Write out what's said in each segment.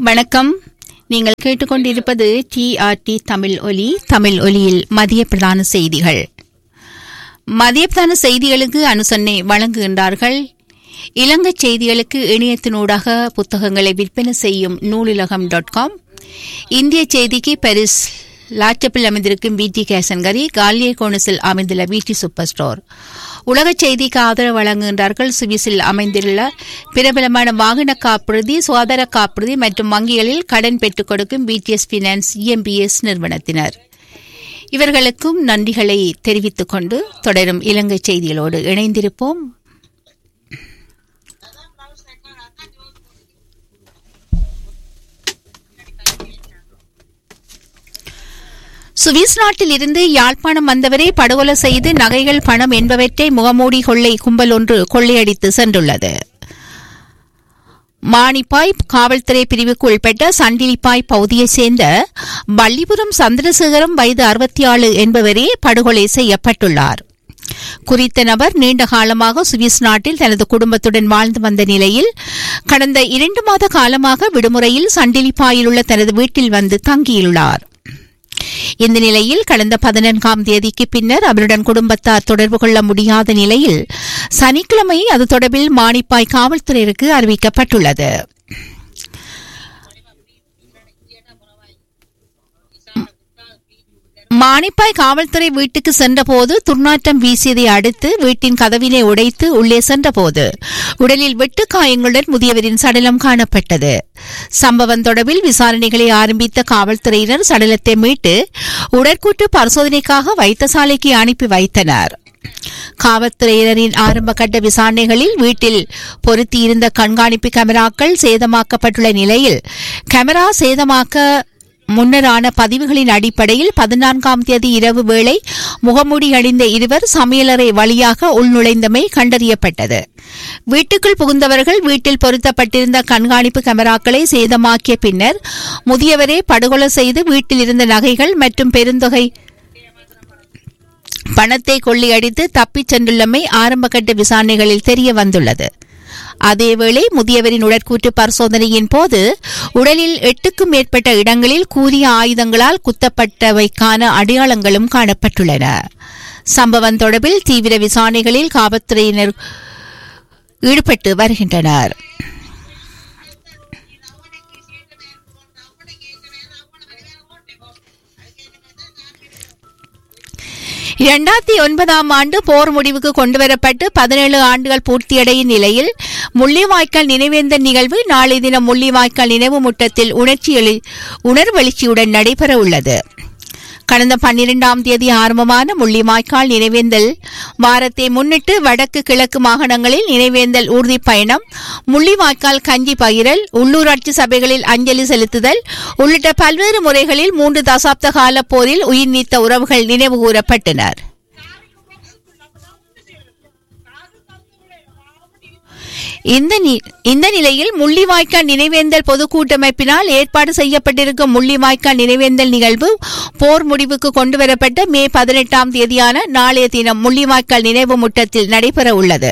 வணக்கம் நீங்கள் கேட்டுக்கொண்டிருப்பது டிஆர்டி தமிழ் ஒலி தமிழ் ஒலியில் மதிய பிரதான செய்திகள் மதிய பிரதான செய்திகளுக்கு அனுசரணை வழங்குகின்றார்கள் இலங்கை செய்திகளுக்கு இணையத்தினூடாக புத்தகங்களை விற்பனை செய்யும் நூலிலகம் டாட் காம் இந்திய செய்திக்கு பாரிஸ் லாச்சப்பில் அமைந்திருக்கும் விடி கேசன்கரி காலியே கோணஸில் அமைந்துள்ள விடி சூப்பர் ஸ்டோர் உலக செய்திக்கு ஆதரவு வழங்குகின்றார்கள் சுவிஸில் அமைந்துள்ள பிரபலமான வாகன காப்புறுதி சுகாதார காப்புறுதி மற்றும் வங்கிகளில் கடன் பெற்றுக் கொடுக்கும் பிடிஎஸ் பினான்ஸ் இஎம்பிஎஸ் நிறுவனத்தினர் இவர்களுக்கும் நன்றிகளை தெரிவித்துக் கொண்டு தொடரும் இலங்கை செய்திகளோடு இணைந்திருப்போம் சுவிஸ் நாட்டில் இருந்து யாழ்ப்பாணம் வந்தவரை படுகொலை செய்து நகைகள் பணம் என்பவற்றை முகமூடி கொள்ளை கும்பல் ஒன்று கொள்ளையடித்து சென்றுள்ளது மானிப்பாய் காவல்துறை பிரிவுக்கு உட்பட்ட சண்டிலிப்பாய் பகுதியைச் சேர்ந்த வள்ளிபுரம் சந்திரசேகரம் வயது அறுபத்தி ஆறு என்பவரே படுகொலை செய்யப்பட்டுள்ளார் குறித்த நபர் நீண்ட காலமாக சுவிஸ் நாட்டில் தனது குடும்பத்துடன் வாழ்ந்து வந்த நிலையில் கடந்த இரண்டு மாத காலமாக விடுமுறையில் சண்டிலிப்பாயில் உள்ள தனது வீட்டில் வந்து தங்கியுள்ளார் இந்த நிலையில் கடந்த பதினான்காம் தேதிக்கு பின்னர் அவருடன் குடும்பத்தார் தொடர்பு கொள்ள முடியாத நிலையில் சனிக்கிழமை அது தொடர்பில் மானிப்பாய் காவல்துறையினருக்கு அறிவிக்கப்பட்டுள்ளது மானிப்பாய் காவல்துறை வீட்டுக்கு சென்றபோது துர்நாற்றம் வீசியதை அடுத்து வீட்டின் கதவினை உடைத்து உள்ளே சென்றபோது உடலில் வெட்டு காயங்களுடன் முதியவரின் சடலம் காணப்பட்டது சம்பவம் தொடர்பில் விசாரணைகளை ஆரம்பித்த காவல்துறையினர் சடலத்தை மீட்டு உடற்கூட்டு பரிசோதனைக்காக வைத்தியசாலைக்கு அனுப்பி வைத்தனர் காவல்துறையினரின் ஆரம்ப கட்ட விசாரணைகளில் வீட்டில் பொருத்தியிருந்த கண்காணிப்பு கேமராக்கள் சேதமாக்கப்பட்டுள்ள நிலையில் கேமரா சேதமாக்க முன்னரான பதிவுகளின் அடிப்படையில் பதினான்காம் தேதி இரவு வேளை முகமூடி அணிந்த இருவர் சமையலறை வழியாக உள்நுழைந்தமை கண்டறியப்பட்டது வீட்டுக்குள் புகுந்தவர்கள் வீட்டில் பொருத்தப்பட்டிருந்த கண்காணிப்பு கேமராக்களை சேதமாக்கிய பின்னர் முதியவரை படுகொலை செய்து வீட்டில் இருந்த நகைகள் மற்றும் பெருந்தொகை பணத்தை கொள்ளையடித்து தப்பிச் சென்றுள்ளமை ஆரம்பகட்ட விசாரணைகளில் தெரிய வந்துள்ளது அதேவேளை முதியவரின் உடற்கூற்று பரிசோதனையின் போது உடலில் எட்டுக்கும் மேற்பட்ட இடங்களில் கூறிய ஆயுதங்களால் குத்தப்பட்டவைக்கான அடையாளங்களும் காணப்பட்டுள்ளன சம்பவம் தொடர்பில் தீவிர விசாரணைகளில் காவல்துறையினர் ஈடுபட்டு வருகின்றனர் இரண்டாயிரத்தி ஒன்பதாம் ஆண்டு போர் முடிவுக்கு கொண்டுவரப்பட்டு பதினேழு ஆண்டுகள் பூர்த்தியடையும் நிலையில் முள்ளிவாய்க்கால் நினைவேந்தல் நிகழ்வு நாளை தினம் முள்ளிவாய்க்கால் நினைவு முற்றத்தில் உணர்ச்சி உணர்வெழுச்சியுடன் நடைபெற உள்ளது கடந்த பன்னிரெண்டாம் தேதி ஆரம்பமான முள்ளிவாய்க்கால் நினைவேந்தல் வாரத்தை முன்னிட்டு வடக்கு கிழக்கு மாகாணங்களில் நினைவேந்தல் ஊர்தி பயணம் முள்ளிவாய்க்கால் கஞ்சி பகிரல் உள்ளூராட்சி சபைகளில் அஞ்சலி செலுத்துதல் உள்ளிட்ட பல்வேறு முறைகளில் மூன்று தசாப்த கால போரில் உயிர் நீத்த உறவுகள் நினைவுகூரப்பட்டனர் இந்த இந்த நிலையில் முள்ளிவாய்க்கால் நினைவேந்தல் பொதுக்கூட்டமைப்பினால் ஏற்பாடு செய்யப்பட்டிருக்கும் முள்ளிவாய்க்கால் நினைவேந்தல் நிகழ்வு போர் முடிவுக்கு கொண்டுவரப்பட்ட மே பதினெட்டாம் தேதியான நாளைய தினம் முள்ளிவாய்க்கால் நினைவு முற்றத்தில் நடைபெற உள்ளது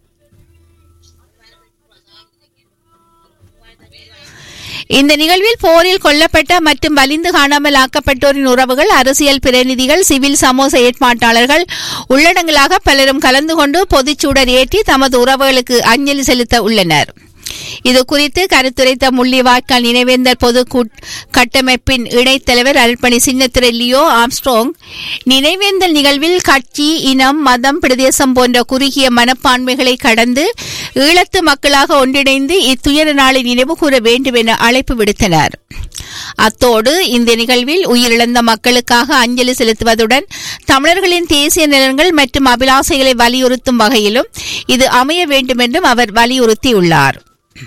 இந்த நிகழ்வில் போரில் கொல்லப்பட்ட மற்றும் வலிந்து காணாமல் ஆக்கப்பட்டோரின் உறவுகள் அரசியல் பிரதிநிதிகள் சிவில் சமூக செயற்பாட்டாளர்கள் உள்ளடங்களாக பலரும் கலந்து கொண்டு பொதுச்சூடர் ஏற்றி தமது உறவுகளுக்கு அஞ்சலி செலுத்த உள்ளனர் இது குறித்து கருத்துரைத்த முள்ளிவாய்க்கால் நினைவேந்தல் பொது கட்டமைப்பின் இணைத்தலைவர் அல்பணி சின்னத்திரை லியோ ஆம்ஸ்ட்ரோங் நினைவேந்தல் நிகழ்வில் கட்சி இனம் மதம் பிரதேசம் போன்ற குறுகிய மனப்பான்மைகளை கடந்து ஈழத்து மக்களாக ஒன்றிணைந்து இத்துயர நாளை நினைவு கூற வேண்டும் என அழைப்பு விடுத்தனர் அத்தோடு இந்த நிகழ்வில் உயிரிழந்த மக்களுக்காக அஞ்சலி செலுத்துவதுடன் தமிழர்களின் தேசிய நலன்கள் மற்றும் அபிலாசைகளை வலியுறுத்தும் வகையிலும் இது அமைய வேண்டும் என்றும் அவர் வலியுறுத்தியுள்ளார்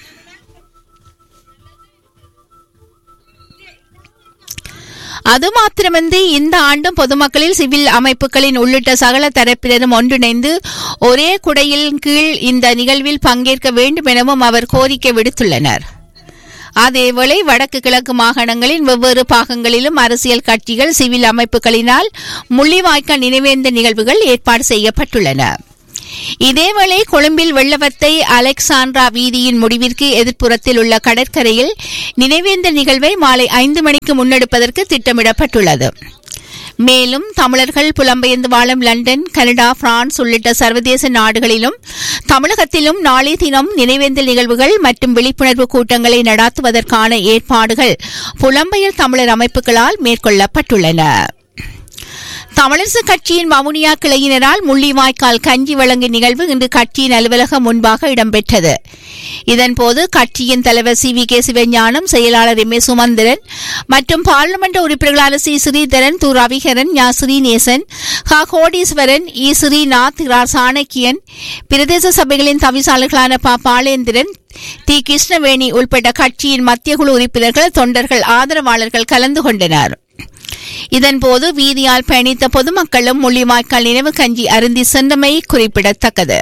அது மாத்திரமின்றி இந்த ஆண்டும் பொதுமக்களில் சிவில் அமைப்புகளின் உள்ளிட்ட சகல தரப்பினரும் ஒன்றிணைந்து ஒரே குடையில் கீழ் இந்த நிகழ்வில் பங்கேற்க வேண்டும் எனவும் அவர் கோரிக்கை விடுத்துள்ளனர் அதேவேளை வடக்கு கிழக்கு மாகாணங்களின் வெவ்வேறு பாகங்களிலும் அரசியல் கட்சிகள் சிவில் அமைப்புகளினால் முள்ளிவாய்க்கால் நினைவேந்த நிகழ்வுகள் ஏற்பாடு செய்யப்பட்டுள்ளன இதேவேளை கொழும்பில் வெள்ளவத்தை அலெக்சாண்ட்ரா வீதியின் முடிவிற்கு எதிர்ப்புறத்தில் உள்ள கடற்கரையில் நினைவேந்தல் நிகழ்வை மாலை ஐந்து மணிக்கு முன்னெடுப்பதற்கு திட்டமிடப்பட்டுள்ளது மேலும் தமிழர்கள் புலம்பெயர்ந்து வாழும் லண்டன் கனடா பிரான்ஸ் உள்ளிட்ட சர்வதேச நாடுகளிலும் தமிழகத்திலும் நாளை தினம் நினைவேந்தல் நிகழ்வுகள் மற்றும் விழிப்புணர்வு கூட்டங்களை நடாத்துவதற்கான ஏற்பாடுகள் புலம்பெயர் தமிழர் அமைப்புகளால் மேற்கொள்ளப்பட்டுள்ளன தமிழரசு கட்சியின் வவுனியா கிளையினரால் முள்ளிவாய்க்கால் கஞ்சி வழங்கும் நிகழ்வு இன்று கட்சியின் அலுவலகம் முன்பாக இடம்பெற்றது இதன்போது கட்சியின் தலைவர் சி வி கே சிவஞானம் செயலாளர் எம் ஏ சுமந்திரன் மற்றும் பாராளுமன்ற உறுப்பினர்களான சி ஸ்ரீதரன் து ரவிகரன் ஞா ஸ்ரீநேசன் ஹ கோடீஸ்வரன் இ ஸ்ரீநாத் ரா சாணக்கியன் பிரதேச சபைகளின் தவிசாளர்களான ப பாலேந்திரன் தி கிருஷ்ணவேணி உள்பட்ட கட்சியின் மத்திய குழு உறுப்பினர்கள் தொண்டர்கள் ஆதரவாளர்கள் கலந்து கொண்டனர் இதன்போது வீதியால் பயணித்த பொதுமக்களும் முள்ளிவாய்க்கால் நினைவு கஞ்சி அருந்தி சென்றமை குறிப்பிடத்தக்கது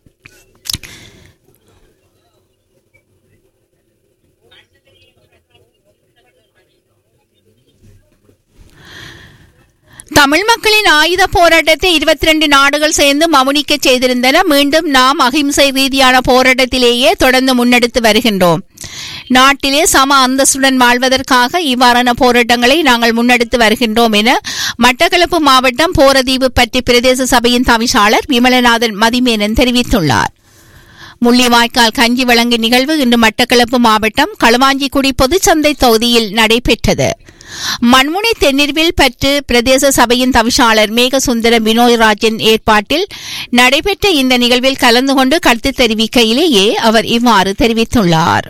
தமிழ் மக்களின் ஆயுத போராட்டத்தை இருபத்தி ரெண்டு நாடுகள் சேர்ந்து மவுனிக்க செய்திருந்தன மீண்டும் நாம் அகிம்சை ரீதியான போராட்டத்திலேயே தொடர்ந்து முன்னெடுத்து வருகின்றோம் நாட்டிலே சம அந்தஸ்துடன் வாழ்வதற்காக இவ்வாறான போராட்டங்களை நாங்கள் முன்னெடுத்து வருகின்றோம் என மட்டக்களப்பு மாவட்டம் போரதீவு பற்றி பிரதேச சபையின் தவிசாளர் விமலநாதன் மதிமேனன் தெரிவித்துள்ளார் முள்ளிவாய்க்கால் கஞ்சி வழங்கும் நிகழ்வு இன்று மட்டக்களப்பு மாவட்டம் களுவாஞ்சிக்குடி பொதுச்சந்தை தொகுதியில் நடைபெற்றது மண்முனை தென்னிர்வில் பற்று பிரதேச சபையின் தவிசாளர் மேகசுந்தரம் வினோயராஜன் ஏற்பாட்டில் நடைபெற்ற இந்த நிகழ்வில் கலந்து கொண்டு கருத்து தெரிவிக்கையிலேயே அவர் இவ்வாறு தெரிவித்துள்ளார்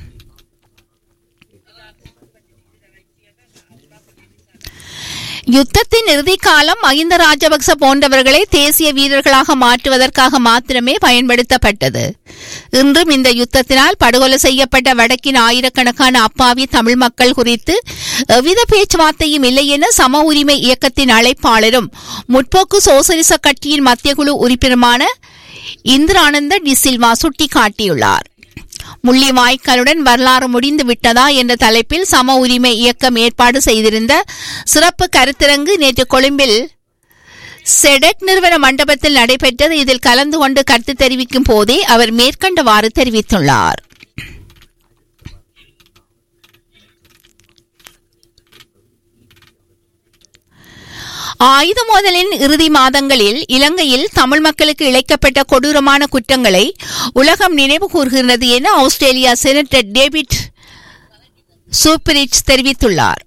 யுத்தத்தின் இறுதிக் காலம் மஹிந்த ராஜபக்ச போன்றவர்களை தேசிய வீரர்களாக மாற்றுவதற்காக மாத்திரமே பயன்படுத்தப்பட்டது இன்றும் இந்த யுத்தத்தினால் படுகொலை செய்யப்பட்ட வடக்கின் ஆயிரக்கணக்கான அப்பாவி தமிழ் மக்கள் குறித்து எவ்வித பேச்சுவார்த்தையும் இல்லை என சம உரிமை இயக்கத்தின் அழைப்பாளரும் முற்போக்கு சோசலிச கட்சியின் மத்திய குழு உறுப்பினருமான இந்திரானந்த டிசில்வா சுட்டிக்காட்டியுள்ளார் முள்ளிவாய்க்காலுடன் வரலாறு முடிந்து விட்டதா என்ற தலைப்பில் சம உரிமை இயக்கம் ஏற்பாடு செய்திருந்த சிறப்பு கருத்தரங்கு நேற்று கொழும்பில் செடெக் நிறுவன மண்டபத்தில் நடைபெற்றது இதில் கலந்து கொண்டு கருத்து தெரிவிக்கும் போதே அவர் மேற்கண்டவாறு தெரிவித்துள்ளார் ஆயுத மோதலின் இறுதி மாதங்களில் இலங்கையில் தமிழ் மக்களுக்கு இழைக்கப்பட்ட கொடூரமான குற்றங்களை உலகம் நினைவு கூறுகிறது என ஆஸ்திரேலியா செனட்டர் டேவிட் சூப்பரிச் தெரிவித்துள்ளார்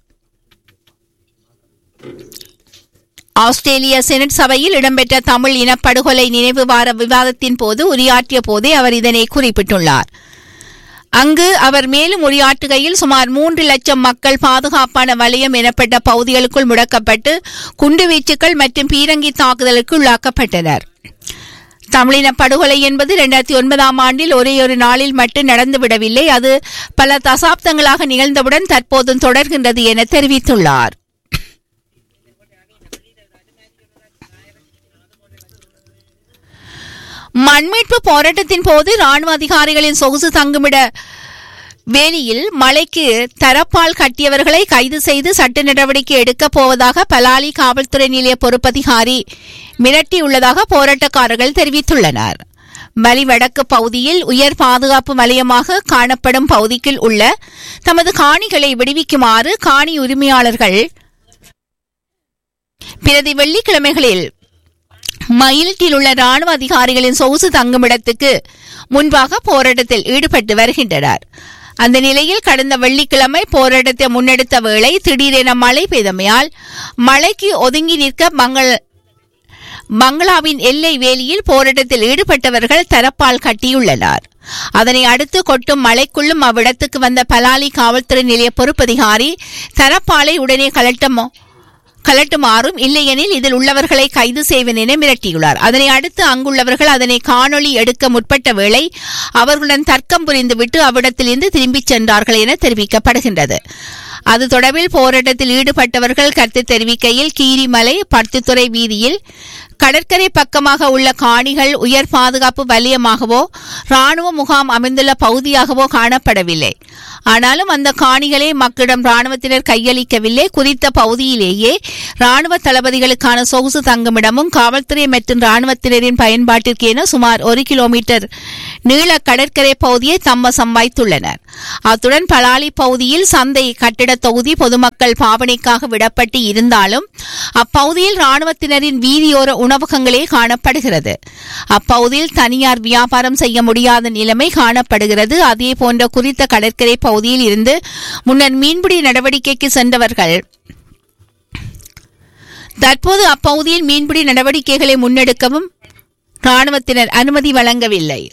ஆஸ்திரேலிய செனட் சபையில் இடம்பெற்ற தமிழ் இனப்படுகொலை நினைவு வார விவாதத்தின் போது உரையாற்றிய போதே அவர் இதனை குறிப்பிட்டுள்ளார் அங்கு அவர் மேலும் உரையாற்றுகையில் சுமார் மூன்று லட்சம் மக்கள் பாதுகாப்பான வலயம் எனப்பட்ட பகுதிகளுக்குள் முடக்கப்பட்டு குண்டுவீச்சுக்கள் மற்றும் பீரங்கி தாக்குதலுக்கு உள்ளாக்கப்பட்டனர் தமிழின படுகொலை என்பது இரண்டாயிரத்தி ஒன்பதாம் ஆண்டில் ஒரே ஒரு நாளில் மட்டும் நடந்துவிடவில்லை அது பல தசாப்தங்களாக நிகழ்ந்தவுடன் தற்போதும் தொடர்கின்றது என தெரிவித்துள்ளார் மண்மீட்பு போராட்டத்தின் போது ராணுவ அதிகாரிகளின் சொகுசு தங்குமிட வேலியில் மலைக்கு தரப்பால் கட்டியவர்களை கைது செய்து சட்ட நடவடிக்கை எடுக்கப் போவதாக பலாலி காவல்துறை நிலைய பொறுப்பதிகாரி மிரட்டியுள்ளதாக போராட்டக்காரர்கள் தெரிவித்துள்ளனர் மலி வடக்கு பகுதியில் உயர் பாதுகாப்பு வலயமாக காணப்படும் பகுதிக்குள் உள்ள தமது காணிகளை விடுவிக்குமாறு காணி உரிமையாளர்கள் பிரதி வெள்ளிக்கிழமைகளில் மயிலட்டில் உள்ள ராணுவ அதிகாரிகளின் சொகுசு தங்குமிடத்துக்கு முன்பாக போராட்டத்தில் ஈடுபட்டு வருகின்றனர் அந்த நிலையில் கடந்த வெள்ளிக்கிழமை போராட்டத்தை முன்னெடுத்த வேளை திடீரென மழை பெய்தமையால் மழைக்கு ஒதுங்கி நிற்க மங்கள் மங்களாவின் எல்லை வேலியில் போராட்டத்தில் ஈடுபட்டவர்கள் தரப்பால் கட்டியுள்ளனர் அதனை அடுத்து கொட்டும் மழைக்குள்ளும் அவ்விடத்துக்கு வந்த பலாலி காவல்துறை நிலைய பொறுப்பதிகாரி தரப்பாலை உடனே கலட்டமோ கலட்டுமாறும் இல்லையெனில் இதில் உள்ளவர்களை கைது செய்வேன் என மிரட்டியுள்ளார் அதனை அடுத்து அங்குள்ளவர்கள் அதனை காணொளி எடுக்க முற்பட்ட வேளை அவர்களுடன் தர்க்கம் புரிந்துவிட்டு அவ்விடத்திலிருந்து திரும்பிச் சென்றார்கள் என தெரிவிக்கப்படுகின்றது அது தொடர்பில் போராட்டத்தில் ஈடுபட்டவர்கள் கருத்து தெரிவிக்கையில் கீரிமலை பருத்தித்துறை வீதியில் கடற்கரை பக்கமாக உள்ள காணிகள் உயர் பாதுகாப்பு வலயமாகவோ ராணுவ முகாம் அமைந்துள்ள பகுதியாகவோ காணப்படவில்லை ஆனாலும் அந்த காணிகளை மக்களிடம் ராணுவத்தினர் கையளிக்கவில்லை குறித்த பகுதியிலேயே ராணுவ தளபதிகளுக்கான சொகுசு தங்குமிடமும் காவல்துறை மற்றும் ராணுவத்தினரின் பயன்பாட்டிற்கு என சுமார் ஒரு கிலோமீட்டர் நீள கடற்கரை பகுதியை தம்மசம் வைத்துள்ளனர் அத்துடன் பலாலி பகுதியில் சந்தை கட்டிட தொகுதி பொதுமக்கள் பாவனைக்காக விடப்பட்டு இருந்தாலும் அப்பகுதியில் ராணுவத்தினரின் வீதியோர உணவகங்களே காணப்படுகிறது அப்பகுதியில் தனியார் வியாபாரம் செய்ய முடியாத நிலைமை காணப்படுகிறது அதே போன்ற குறித்த கடற்கரை பகுதியில் இருந்து முன்னர் மீன்பிடி நடவடிக்கைக்கு சென்றவர்கள் தற்போது அப்பகுதியில் மீன்பிடி நடவடிக்கைகளை முன்னெடுக்கவும் ராணுவத்தினர் அனுமதி வழங்கவில்லை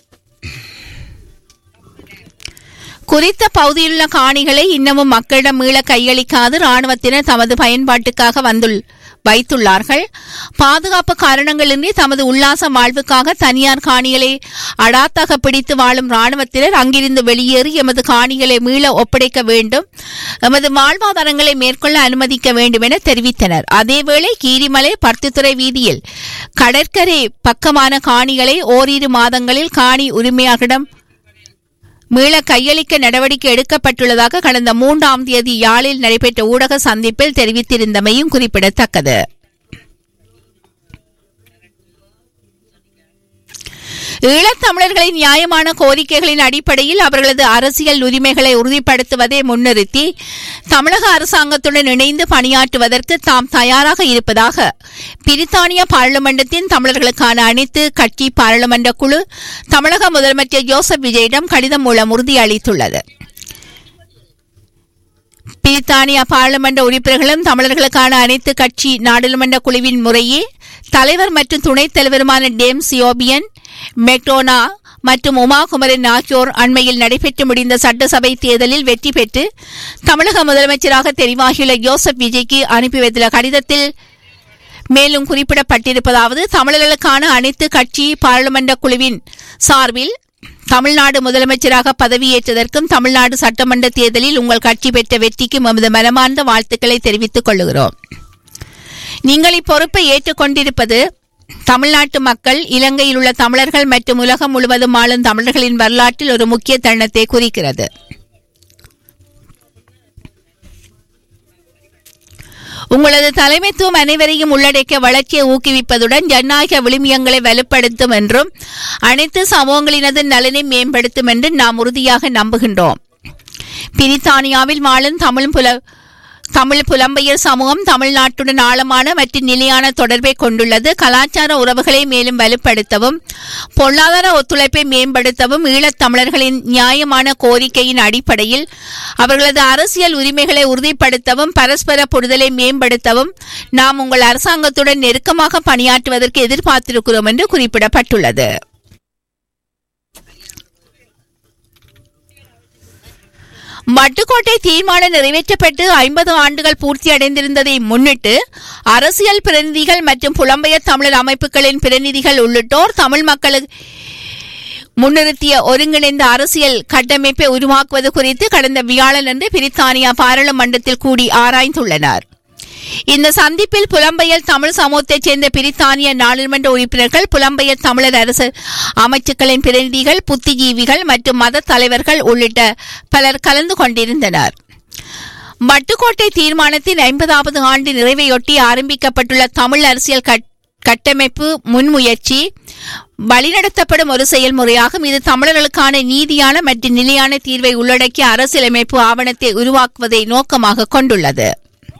குறித்த பகுதியிலுள்ள காணிகளை இன்னமும் மக்களிடம் மீள கையளிக்காது ராணுவத்தினர் தமது பயன்பாட்டுக்காக வந்துள் வைத்துள்ளார்கள் பாதுகாப்பு காரணங்களின்றி தமது உல்லாச வாழ்வுக்காக தனியார் காணிகளை அடாத்தாக பிடித்து வாழும் ராணுவத்தினர் அங்கிருந்து வெளியேறி எமது காணிகளை மீள ஒப்படைக்க வேண்டும் எமது வாழ்வாதாரங்களை மேற்கொள்ள அனுமதிக்க வேண்டும் என தெரிவித்தனர் அதேவேளை கீரிமலை பருத்தித்துறை வீதியில் கடற்கரை பக்கமான காணிகளை ஓரிரு மாதங்களில் காணி உரிமையாளரிடம் மீள கையளிக்க நடவடிக்கை எடுக்கப்பட்டுள்ளதாக கடந்த மூன்றாம் தேதி யாழில் நடைபெற்ற ஊடக சந்திப்பில் தெரிவித்திருந்தமையும் குறிப்பிடத்தக்கது ஈழத்தமிழர்களின் நியாயமான கோரிக்கைகளின் அடிப்படையில் அவர்களது அரசியல் உரிமைகளை உறுதிப்படுத்துவதை முன்னிறுத்தி தமிழக அரசாங்கத்துடன் இணைந்து பணியாற்றுவதற்கு தாம் தயாராக இருப்பதாக பிரித்தானிய பாராளுமன்றத்தின் தமிழர்களுக்கான அனைத்து கட்சி பாராளுமன்ற குழு தமிழக முதலமைச்சர் ஜோசப் விஜயிடம் கடிதம் மூலம் உறுதியளித்துள்ளது பிரித்தானிய பாராளுமன்ற உறுப்பினர்களும் தமிழர்களுக்கான அனைத்து கட்சி நாடாளுமன்ற குழுவின் முறையே தலைவர் மற்றும் துணைத் தலைவருமான டேம் சியோபியன் மெக்டோனா மற்றும் உமா குமரன் ஆகியோர் அண்மையில் நடைபெற்று முடிந்த சட்டசபை தேர்தலில் வெற்றி பெற்று தமிழக முதலமைச்சராக தெரிவாகியுள்ள ஜோசப் விஜய்க்கு அனுப்பி வைத்துள்ள கடிதத்தில் மேலும் குறிப்பிடப்பட்டிருப்பதாவது தமிழர்களுக்கான அனைத்து கட்சி பாராளுமன்ற குழுவின் சார்பில் தமிழ்நாடு முதலமைச்சராக பதவியேற்றதற்கும் தமிழ்நாடு சட்டமன்ற தேர்தலில் உங்கள் கட்சி பெற்ற வெற்றிக்கும் எமது மனமார்ந்த வாழ்த்துக்களை தெரிவித்துக் கொள்கிறோம் நீங்கள் இப்பொறுப்பை ஏற்றுக்கொண்டிருப்பது தமிழ்நாட்டு மக்கள் இலங்கையில் உள்ள தமிழர்கள் மற்றும் உலகம் முழுவதும் ஆளும் தமிழர்களின் வரலாற்றில் ஒரு முக்கிய தருணத்தை குறிக்கிறது உங்களது தலைமைத்துவம் அனைவரையும் உள்ளடக்கிய வளர்ச்சியை ஊக்குவிப்பதுடன் ஜனநாயக விழுமியங்களை வலுப்படுத்தும் என்றும் அனைத்து சமூகங்களினது நலனை மேம்படுத்தும் என்று நாம் உறுதியாக நம்புகின்றோம் பிரித்தானியாவில் வாழும் தமிழ் புல தமிழ் புலம்பெயர் சமூகம் தமிழ்நாட்டுடன் ஆழமான மற்றும் நிலையான தொடர்பை கொண்டுள்ளது கலாச்சார உறவுகளை மேலும் வலுப்படுத்தவும் பொருளாதார ஒத்துழைப்பை மேம்படுத்தவும் ஈழத் தமிழர்களின் நியாயமான கோரிக்கையின் அடிப்படையில் அவர்களது அரசியல் உரிமைகளை உறுதிப்படுத்தவும் பரஸ்பர புரிதலை மேம்படுத்தவும் நாம் உங்கள் அரசாங்கத்துடன் நெருக்கமாக பணியாற்றுவதற்கு எதிர்பார்த்திருக்கிறோம் என்று குறிப்பிடப்பட்டுள்ளது மட்டுக்கோட்டை தீர்மானம் நிறைவேற்றப்பட்டு ஐம்பது ஆண்டுகள் பூர்த்தியடைந்திருந்ததை முன்னிட்டு அரசியல் பிரதிநிதிகள் மற்றும் புலம்பெயர் தமிழர் அமைப்புகளின் பிரதிநிதிகள் உள்ளிட்டோர் தமிழ் மக்களுக்கு முன்னிறுத்திய ஒருங்கிணைந்த அரசியல் கட்டமைப்பை உருவாக்குவது குறித்து கடந்த வியாழனன்று பிரித்தானியா பாராளுமன்றத்தில் கூடி ஆராய்ந்துள்ளனர் இந்த சந்திப்பில் புலம்பெயர் தமிழ் சமூகத்தைச் சேர்ந்த பிரித்தானிய நாடாளுமன்ற உறுப்பினர்கள் புலம்பெயர் தமிழர் அரசு அமைச்சுக்களின் பிரதிநிதிகள் புத்திஜீவிகள் மற்றும் மத தலைவர்கள் உள்ளிட்ட பலர் கலந்து கொண்டிருந்தனர் மட்டுக்கோட்டை தீர்மானத்தின் ஐம்பதாவது ஆண்டு நிறைவையொட்டி ஆரம்பிக்கப்பட்டுள்ள தமிழ் அரசியல் கட்டமைப்பு முன்முயற்சி வழிநடத்தப்படும் ஒரு செயல்முறையாகும் இது தமிழர்களுக்கான நீதியான மற்றும் நிலையான தீர்வை உள்ளடக்கிய அரசியலமைப்பு ஆவணத்தை உருவாக்குவதை நோக்கமாக கொண்டுள்ளது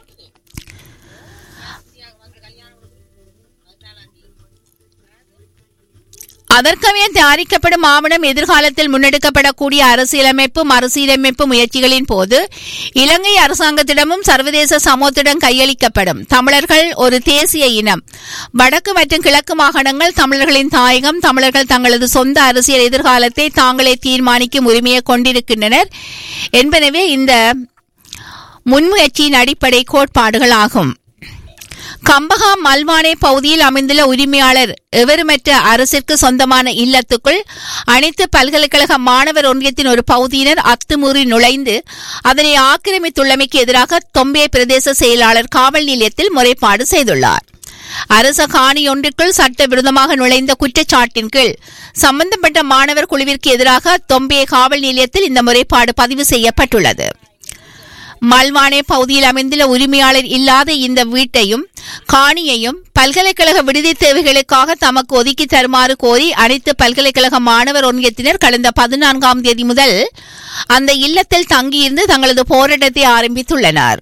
அதற்கமே தயாரிக்கப்படும் ஆவணம் எதிர்காலத்தில் முன்னெடுக்கப்படக்கூடிய அரசியலமைப்பு மறுசீரமைப்பு முயற்சிகளின் போது இலங்கை அரசாங்கத்திடமும் சர்வதேச சமூகத்திடம் கையளிக்கப்படும் தமிழர்கள் ஒரு தேசிய இனம் வடக்கு மற்றும் கிழக்கு மாகாணங்கள் தமிழர்களின் தாயகம் தமிழர்கள் தங்களது சொந்த அரசியல் எதிர்காலத்தை தாங்களே தீர்மானிக்கும் உரிமையை கொண்டிருக்கின்றனர் என்பனவே இந்த முன்முயற்சியின் அடிப்படை கோட்பாடுகள் ஆகும் கம்பகா மல்வானே பகுதியில் அமைந்துள்ள உரிமையாளர் எவருமற்ற அரசிற்கு சொந்தமான இல்லத்துக்குள் அனைத்து பல்கலைக்கழக மாணவர் ஒன்றியத்தின் ஒரு பகுதியினர் அத்துமீறி நுழைந்து அதனை ஆக்கிரமித்துள்ளமைக்கு எதிராக தொம்பே பிரதேச செயலாளர் காவல் நிலையத்தில் முறைப்பாடு செய்துள்ளார் அரச காணி ஒன்றிற்குள் சட்டவிரோதமாக நுழைந்த குற்றச்சாட்டின் கீழ் சம்பந்தப்பட்ட மாணவர் குழுவிற்கு எதிராக தொம்பே காவல் நிலையத்தில் இந்த முறைப்பாடு பதிவு செய்யப்பட்டுள்ளது மல்வானே பகுதியில் அமைந்துள்ள உரிமையாளர் இல்லாத இந்த வீட்டையும் காணியையும் பல்கலைக்கழக விடுதி தேவைகளுக்காக தமக்கு ஒதுக்கி தருமாறு கோரி அனைத்து பல்கலைக்கழக மாணவர் ஒன்றியத்தினர் கடந்த பதினான்காம் தேதி முதல் அந்த இல்லத்தில் தங்கியிருந்து தங்களது போராட்டத்தை ஆரம்பித்துள்ளனர்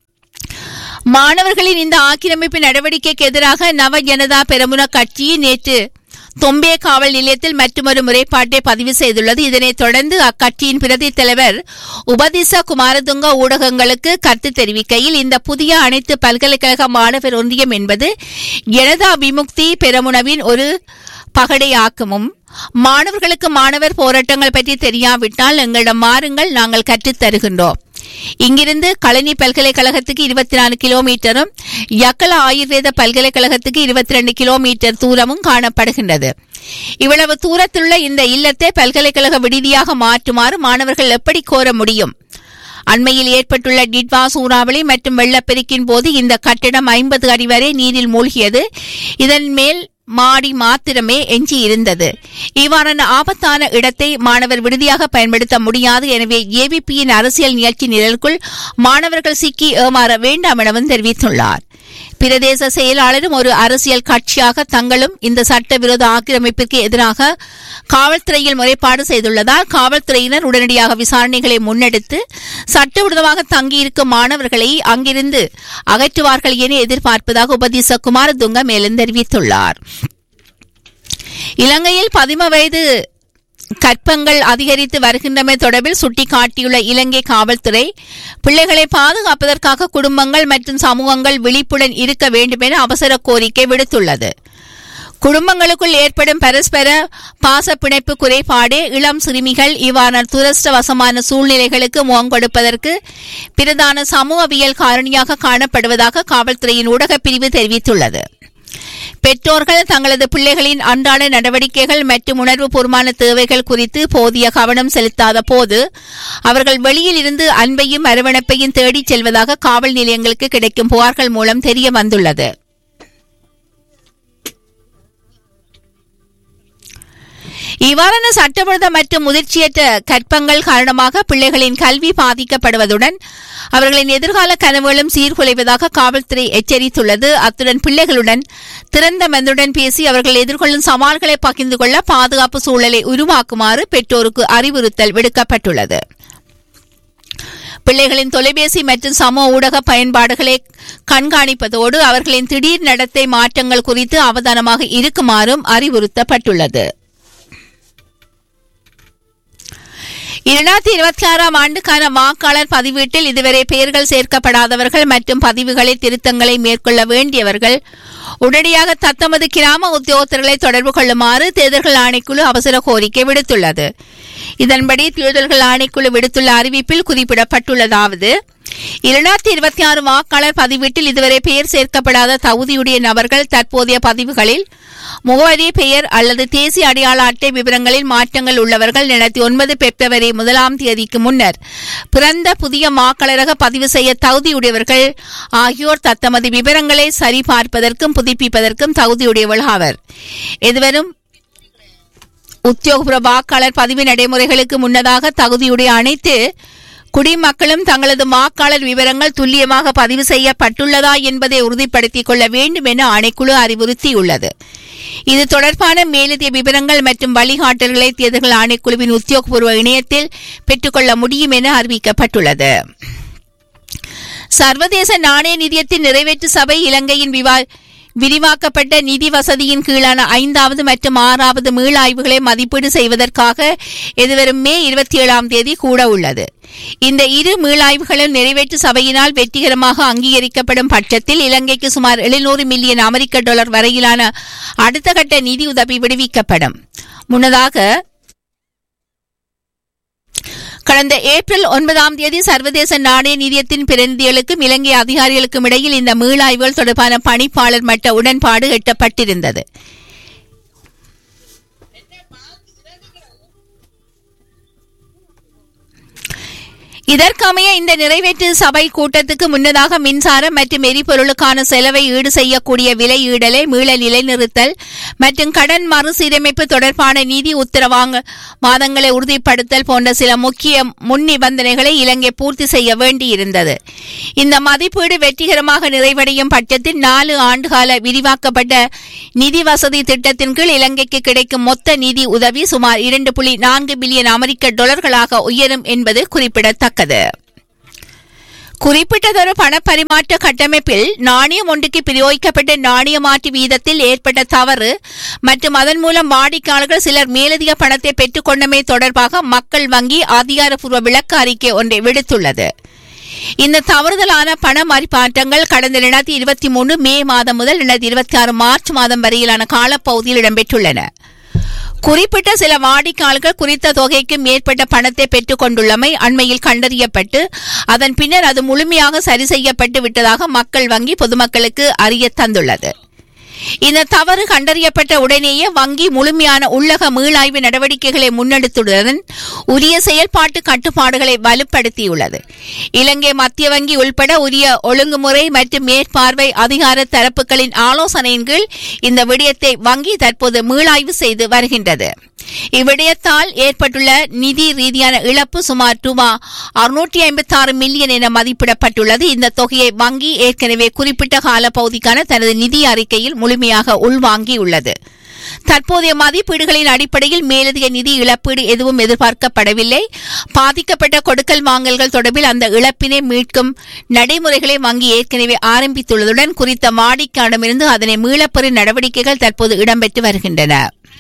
மாணவர்களின் இந்த ஆக்கிரமிப்பு நடவடிக்கைக்கு எதிராக நவ ஜனதா பெரமுன கட்சி நேற்று தொம்பே காவல் நிலையத்தில் மற்றொரு முறைப்பாட்டை பதிவு செய்துள்ளது இதனைத் தொடர்ந்து அக்கட்சியின் பிரதி தலைவர் உபதிச குமாரதுங்க ஊடகங்களுக்கு கருத்து தெரிவிக்கையில் இந்த புதிய அனைத்து பல்கலைக்கழக மாணவர் ஒன்றியம் என்பது ஜனதா விமுக்தி பெரமுனவின் ஒரு பகடையாக்கமும் மாணவர்களுக்கு மாணவர் போராட்டங்கள் பற்றி தெரியாவிட்டால் எங்களிடம் மாறுங்கள் நாங்கள் கற்றுத் தருகின்றோம் இங்கிருந்து களனி பல்கலைக்கழகத்துக்கு இருபத்தி நாலு கிலோமீட்டரும் யக்கல ஆயுர்வேத பல்கலைக்கழகத்துக்கு இருபத்தி ரெண்டு கிலோமீட்டர் தூரமும் காணப்படுகின்றது இவ்வளவு தூரத்திலுள்ள இந்த இல்லத்தை பல்கலைக்கழக விடுதியாக மாற்றுமாறு மாணவர்கள் எப்படி கோர முடியும் அண்மையில் ஏற்பட்டுள்ள டிட்வா சூறாவளி மற்றும் வெள்ளப்பெருக்கின் போது இந்த கட்டிடம் ஐம்பது அடி வரை நீரில் மூழ்கியது இதன் மேல் மாடி மாத்திரமே எஞ்சி இருந்தது இவ்வாறான ஆபத்தான இடத்தை மாணவர் விடுதியாக பயன்படுத்த முடியாது எனவே ஏவிபியின் அரசியல் நிகழ்ச்சி நிரலுக்குள் மாணவர்கள் சிக்கி ஏமாற வேண்டாம் எனவும் தெரிவித்துள்ளார் பிரதேச செயலாளரும் ஒரு அரசியல் கட்சியாக தங்களும் இந்த சட்டவிரோத ஆக்கிரமிப்பிற்கு எதிராக காவல்துறையில் முறைப்பாடு செய்துள்ளதால் காவல்துறையினர் உடனடியாக விசாரணைகளை முன்னெடுத்து சட்டவிரோதமாக தங்கியிருக்கும் மாணவர்களை அங்கிருந்து அகற்றுவார்கள் என எதிர்பார்ப்பதாக உபதீச குமாரதுங்க மேலும் தெரிவித்துள்ளார் இலங்கையில் பதிம வயது கற்பங்கள் அதிகரித்து வருகின்றமை தொடர்பில் சுட்டிக்காட்டியுள்ள இலங்கை காவல்துறை பிள்ளைகளை பாதுகாப்பதற்காக குடும்பங்கள் மற்றும் சமூகங்கள் விழிப்புடன் இருக்க வேண்டும் என அவசர கோரிக்கை விடுத்துள்ளது குடும்பங்களுக்குள் ஏற்படும் பரஸ்பர பாச பிணைப்பு குறைபாடு இளம் சிறுமிகள் இவ்வாறான துரஷ்டவசமான சூழ்நிலைகளுக்கு முகம் கொடுப்பதற்கு பிரதான சமூகவியல் காரணியாக காணப்படுவதாக காவல்துறையின் ஊடகப் பிரிவு தெரிவித்துள்ளது பெற்றோர்கள் தங்களது பிள்ளைகளின் அன்றாட நடவடிக்கைகள் மற்றும் உணர்வுபூர்வமான தேவைகள் குறித்து போதிய கவனம் செலுத்தாத போது அவர்கள் வெளியில் இருந்து அன்பையும் அரவணைப்பையும் தேடிச் செல்வதாக காவல் நிலையங்களுக்கு கிடைக்கும் புகார்கள் மூலம் தெரிய வந்துள்ளது இவ்வாறான சட்டவிரோத மற்றும் முதிர்ச்சியற்ற கற்பங்கள் காரணமாக பிள்ளைகளின் கல்வி பாதிக்கப்படுவதுடன் அவர்களின் எதிர்கால கனவுகளும் சீர்குலைவதாக காவல்துறை எச்சரித்துள்ளது அத்துடன் பிள்ளைகளுடன் திறந்த மனதுடன் பேசி அவர்கள் எதிர்கொள்ளும் சவால்களை பகிர்ந்து கொள்ள பாதுகாப்பு சூழலை உருவாக்குமாறு பெற்றோருக்கு அறிவுறுத்தல் விடுக்கப்பட்டுள்ளது பிள்ளைகளின் தொலைபேசி மற்றும் சமூக ஊடக பயன்பாடுகளை கண்காணிப்பதோடு அவர்களின் திடீர் நடத்தை மாற்றங்கள் குறித்து அவதானமாக இருக்குமாறும் அறிவுறுத்தப்பட்டுள்ளது இரண்டாயிரத்தி இருபத்தி ஆறாம் ஆண்டுக்கான வாக்காளர் பதிவீட்டில் இதுவரை பெயர்கள் சேர்க்கப்படாதவர்கள் மற்றும் பதிவுகளில் திருத்தங்களை மேற்கொள்ள வேண்டியவர்கள் உடனடியாக தத்தமது கிராம உத்தியோகத்தர்களை தொடர்பு கொள்ளுமாறு தேர்தல்கள் ஆணைக்குழு அவசர கோரிக்கை விடுத்துள்ளது இதன்படி தேர்தல்கள் ஆணைக்குழு விடுத்துள்ள அறிவிப்பில் குறிப்பிடப்பட்டுள்ளதாவது இரண்டாயிரத்தி இருபத்தி ஆறு வாக்காளர் பதிவீட்டில் இதுவரை பெயர் சேர்க்கப்படாத தகுதியுடைய நபர்கள் தற்போதைய பதிவுகளில் முகவரி பெயர் அல்லது தேசிய அடையாள அட்டை விவரங்களில் மாற்றங்கள் உள்ளவர்கள் இரண்டாயிரத்தி ஒன்பது பிப்ரவரி முதலாம் தேதிக்கு முன்னர் பிறந்த புதிய வாக்காளராக பதிவு செய்ய தகுதியுடையவர்கள் ஆகியோர் தத்தமது விவரங்களை சரிபார்ப்பதற்கும் புதுப்பிப்பதற்கும் தகுதியுடையவர்கள் ஆவர் எதுவரும் உத்தியோகபூர்வ வாக்காளர் பதிவு நடைமுறைகளுக்கு முன்னதாக தகுதியுடைய அனைத்து குடிமக்களும் தங்களது வாக்காளர் விவரங்கள் துல்லியமாக பதிவு செய்யப்பட்டுள்ளதா என்பதை உறுதிப்படுத்திக் கொள்ள வேண்டும் என ஆணைக்குழு அறிவுறுத்தியுள்ளது இது தொடர்பான மேலதிக விவரங்கள் மற்றும் வழிகாட்டல்களை தேர்தல்கள் ஆணைக்குழுவின் உத்தியோகபூர்வ இணையத்தில் பெற்றுக்கொள்ள முடியும் என அறிவிக்கப்பட்டுள்ளது சர்வதேச நாணய நிதியத்தின் நிறைவேற்று சபை இலங்கையின் விவா விரிவாக்கப்பட்ட நிதி வசதியின் கீழான ஐந்தாவது மற்றும் ஆறாவது மீளாய்வுகளை மதிப்பீடு செய்வதற்காக எதிர்வரும் மே இருபத்தி ஏழாம் தேதி கூட உள்ளது இந்த இரு மீளாய்வுகளும் நிறைவேற்று சபையினால் வெற்றிகரமாக அங்கீகரிக்கப்படும் பட்சத்தில் இலங்கைக்கு சுமார் எழுநூறு மில்லியன் அமெரிக்க டாலர் வரையிலான அடுத்த கட்ட நிதி உதவி விடுவிக்கப்படும் முன்னதாக கடந்த ஏப்ரல் ஒன்பதாம் தேதி சர்வதேச நாணய நிதியத்தின் பிரதிநிதிகளுக்கும் இலங்கை அதிகாரிகளுக்கும் இடையில் இந்த மீளாய்வுகள் தொடர்பான பணிப்பாளர் மட்ட உடன்பாடு எட்டப்பட்டிருந்தது இதற்கமைய இந்த நிறைவேற்று சபை கூட்டத்துக்கு முன்னதாக மின்சாரம் மற்றும் எரிபொருளுக்கான செலவை ஈடு செய்யக்கூடிய விலை ஈடலை மீள நிலைநிறுத்தல் மற்றும் கடன் மறுசீரமைப்பு தொடர்பான நிதி உத்தரவாங்க வாதங்களை உறுதிப்படுத்தல் போன்ற சில முக்கிய முன் நிபந்தனைகளை இலங்கை பூர்த்தி செய்ய வேண்டியிருந்தது இந்த மதிப்பீடு வெற்றிகரமாக நிறைவடையும் பட்சத்தில் நாலு ஆண்டுகால விரிவாக்கப்பட்ட நிதி வசதி திட்டத்தின் கீழ் இலங்கைக்கு கிடைக்கும் மொத்த நிதி உதவி சுமார் இரண்டு புள்ளி நான்கு பில்லியன் அமெரிக்க டாலர்களாக உயரும் என்பது குறிப்பிடத்தக்கது குறிப்பிட்டதொரு பணப்பரிமாற்ற கட்டமைப்பில் நாணயம் ஒன்றுக்கு பிரயோகிக்கப்பட்ட நாணய மாற்று வீதத்தில் ஏற்பட்ட தவறு மற்றும் அதன் மூலம் வாடிக்கையாளர்கள் சிலர் மேலதிக பணத்தை பெற்றுக்கொண்டமை தொடர்பாக மக்கள் வங்கி அதிகாரப்பூர்வ விளக்க அறிக்கை ஒன்றை விடுத்துள்ளது இந்த தவறுதலான பண மதிப்பாற்றங்கள் கடந்த இரண்டாயிரத்தி இருபத்தி மூணு மே மாதம் முதல் இரண்டாயிரத்தி இருபத்தி ஆறு மார்ச் மாதம் வரையிலான காலப்பகுதியில் இடம்பெற்றுள்ளன குறிப்பிட்ட சில வாடிக்கையாளர்கள் குறித்த தொகைக்கு மேற்பட்ட பணத்தை பெற்றுக் கொண்டுள்ளமை அண்மையில் கண்டறியப்பட்டு அதன் பின்னர் அது முழுமையாக சரி செய்யப்பட்டு விட்டதாக மக்கள் வங்கி பொதுமக்களுக்கு அறிய தந்துள்ளது இந்த தவறு கண்டறியப்பட்ட உடனேயே வங்கி முழுமையான உள்ளக மீளாய்வு நடவடிக்கைகளை முன்னெடுத்துடன் உரிய செயல்பாட்டு கட்டுப்பாடுகளை வலுப்படுத்தியுள்ளது இலங்கை மத்திய வங்கி உள்பட உரிய ஒழுங்குமுறை மற்றும் மேற்பார்வை அதிகார தரப்புகளின் ஆலோசனையின் கீழ் இந்த விடயத்தை வங்கி தற்போது மீளாய்வு செய்து வருகின்றது இவ்விடயத்தால் ஏற்பட்டுள்ள நிதி ரீதியான இழப்பு சுமார் ரூபா அறுநூற்றி ஐம்பத்தி ஆறு மில்லியன் என மதிப்பிடப்பட்டுள்ளது இந்த தொகையை வங்கி ஏற்கனவே குறிப்பிட்ட கால பகுதிக்கான தனது நிதி அறிக்கையில் முழுமையாக உள்வாங்கியுள்ளது தற்போதைய மதிப்பீடுகளின் அடிப்படையில் மேலதிக நிதி இழப்பீடு எதுவும் எதிர்பார்க்கப்படவில்லை பாதிக்கப்பட்ட கொடுக்கல் வாங்கல்கள் தொடர்பில் அந்த இழப்பினை மீட்கும் நடைமுறைகளை வங்கி ஏற்கனவே ஆரம்பித்துள்ளதுடன் குறித்த வாடிக்கையாளரிடமிருந்து அதனை மீளப்பெறும் நடவடிக்கைகள் தற்போது இடம்பெற்று வருகின்றன